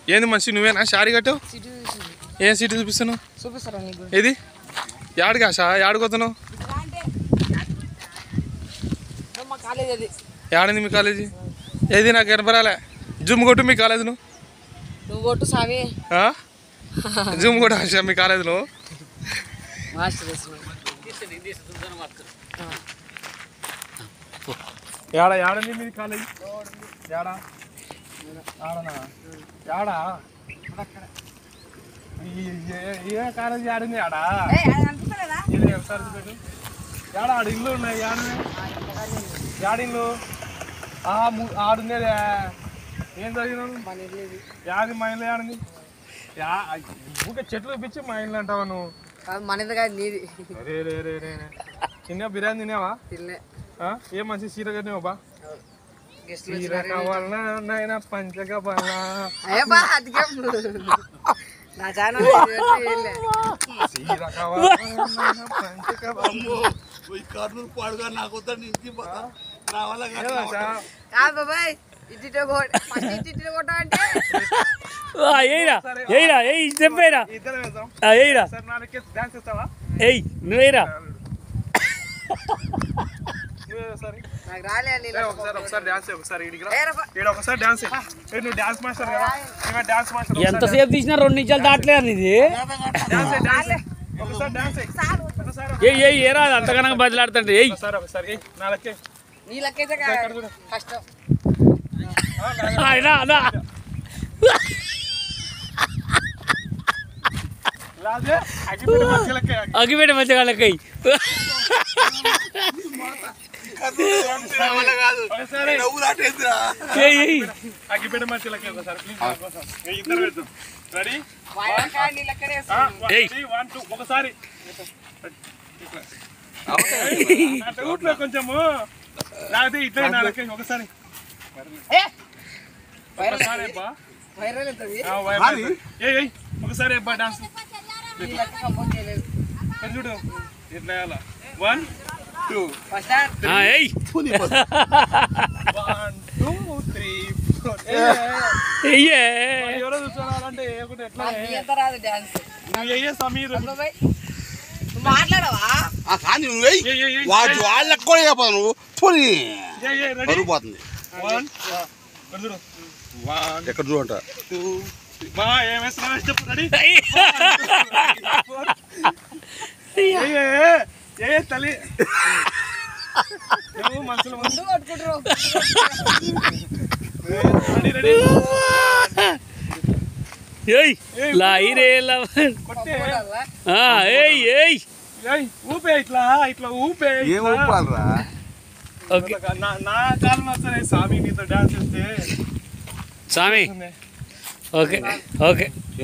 ఏంది మనిషి నువ్వేనా షారీ కట్టావు సిటీ చూసింది ఏం సీటు చూపిస్తున్నావు చూపిస్తారా నీకు ఏది యాడికా షా యాడిపోతున్నావు మా కాలేజ్ అది యాడింది మీ కాలేజీ ఏది నాకు కనపరాలే జూమ్ కొట్టు మీ కాలేజ్ నువ్వు నువ్వు కొట్టు స్వామి ఆ? జూమ్ కూడా ఆశ మీ కాలేజీలో మాస్టర్ వేసిన యాడ యాడండి మీది కాలేజీ యాడా ఆడనా యాడా ఈ- ఏ- ఏ కాలేజీ ఆడింది ఆడా ఇది ఒకసారి చూపెట్టు. యాడ ఆడ ఇల్లు ఉన్నాయి యాడనే యాడిల్లు ఆ ము- ఆడుండేదే ఏం చదివినాను మన ఇల్లు ఇది. యాది మా ఇల్లు యాడింది యా ఊకే చెట్లు చూపించి మా ఇల్లు అంటావా నువ్వు కాదు మనది కాదు నీది రే రే రే రే రే. తిన్నావా బిర్యానీ తిన్నావా తిన్నే ఆ? ఏం మంచి సీర కట్టినావా బా గెస్ట్లు సీర కావాలనా నాయన పంచ కావాలనా అయ్యా బా అదికేం నా ఛానల్ సీర కావాలనా నాయన పంచ కావాలనా పోయి కర్నూలు పాడుగా నాకు వద్దని ఇంటికి పోతా నా వల్ల కాదు. ఏమో సా? కాదు బాబాయ్ ఇటు కొట్ట ఇటు కొట్ట అంటే ఏయిరా ఏయిరా ఏయ్ చెప్పేరా ఇద్దరం వేద్దాం ఏయిరా సార్ నా లెక్క డాన్స్ చేస్తావా ఏయ్ నువ్వేరా నువ్వే ఒకసారి నాకు రాలే అని ఏ, ఒకసారి ఒకసారి డాన్స్ చేయి, ఒకసారి ఈడికి రా ఏ రబ్బా. ఈడ ఒకసారి డాన్స్ చేయి. ఏ, నువ్వు డాన్స్ మాస్టర్ కదా నువ్వే డాన్స్ మాస్టర్ ఎంతసేపు తీసినా రెండు నిమిషాలు దాటలేదు ఇది డాన్స్ చేయి, డాన్స్ చేయి. ఒకసారి డాన్స్ చేయి. ఒకసారి ఏయ్ ఏయ్ ఏరా అంతగానో బదిలాడుతుంటే ఏయ్ ఒకసారి ఒకసారి ఏయ్, నా లెక్కే నీ లెక్కైతే ఇక్కడ చూడు. కష్టం ఆ, నా- అయినా అదా రాజే అగ్గిపెట్టె మంచి లెక్కే అగ్గిపెట్టే మంచిగా వాళ్ళకై నా వల్ల కాదు ఒకసారి నవ్వు దాటేద్దురా ఏయ్ ఏయ్ అగ్గిపెట్టె మంచి లెక్కే ఒకసారి ప్లీజ్ ఒకసారి ఏ, ఇద్దరు వేద్దాం రెడీ వాయనకా నీ లెక్కనే ఏయ్. వన్ టూ ఒకసారి అట్లా ఊపిలో కొంచెము లేకపోతే ఇట్లా నా లెక్క ఒకసారి ఒకసారి అబ్బా వైరల్ అవుతుంది ఆ, వై- వై- ఏయ్ ఏయ్ ఒకసారి అబ్బా డాన్స్ నీ లెక్క కంపోజ్ చేయలేదు ఇక్కడ చూడు ఇట్లా వేయాలా వన్ టూ ఫస్ట్ ఆ, ఏయ్ వన్ టూ త్రీ ఫోర్ ఏయ్యే ఎవరో చూస్తున్నారంటే వేయకుండా ఎట్లా నాకు ఎంత రాదు డాన్స్ నువ్వు వేయే సమీర్ బాబాయ్ నువ్వు మాట్లాడవా ఆ కానీ నువ్వు వెయ్యి ఏయ్, ఏయ్, ఏయ్. వాడు వాళ్ళకి కూడా చెప్పాను నువ్వు పోనీ ఏయ్, ఏయ్, రెడీ బరువు పోతుంది వన్ ఇక్కడ చూడు వన్ ఎక్కడ చూడంట టూ త్రీ. బా ఏం వేస్తున్నావు చెప్పు రెడీ ఏ ఏ తల్లి నువ్వు మనసులో మనసు నువ్వు కొట్టుకుంటారు రెడీ రెడీ ఏయ్ లాయి రే లా కొట్టే ఆ, ఏయ్ ఏయ్ ఏయ్, ఊపే ఇట్లా ఇట్లా ఊపే ఏం ఇట్లా. ఊపాలరా ఓకే నా నా కాలం వస్తానే స్వామి నీతో డాన్స్ చేస్తే స్వామి ఓకే ఓకే